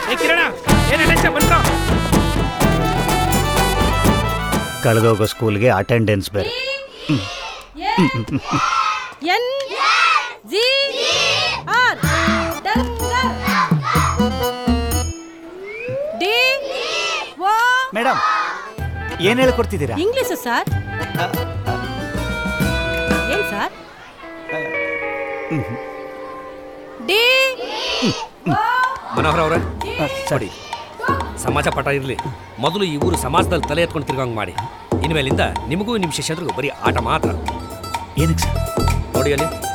ಏ ಕಿರಣ ಏನ್ ಅಟೆನ್ಷನ್ ಬಂದ್ರು ಕಳೆದೋಗೋ ಸ್ಕೂಲ್ಗೆ ಅಟೆಂಡೆನ್ಸ್ ಬೇರೆ ಎನ್ ಜಿ ಆರ್ ಡಂಗರ್ ಡಿ ಓ ಮೇಡಮ್ ಏನ್ ಹೇಳ್ಕೊಡ್ತಿದ್ದೀರಾ ಇಂಗ್ಲಿಷ್ ಸರ್ ಏನ್ ಸರ್ ಡಿ ಮನೋಹರ್ ಅವರೇ ಸರಿ ಸಮಾಜ ಪಾಠ ಇರಲಿ ಮೊದಲು ಈ ಊರು ಸಮಾಜದಲ್ಲಿ ತಲೆ ಎತ್ಕೊಂಡು ತಿರ್ಗಂಗ್ ಮಾಡಿ ಇನ್ಮೇಲಿಂದ ನಿಮಗೂ ನಿಮ್ಮ ಶಿಷ್ಯಂದ್ರಿಗೂ ಬರೀ ಆಟ ಮಾತ್ರ ಏನಕ್ಕೆ ಸರ್ ನೋಡಿ ಅಲ್ಲಿ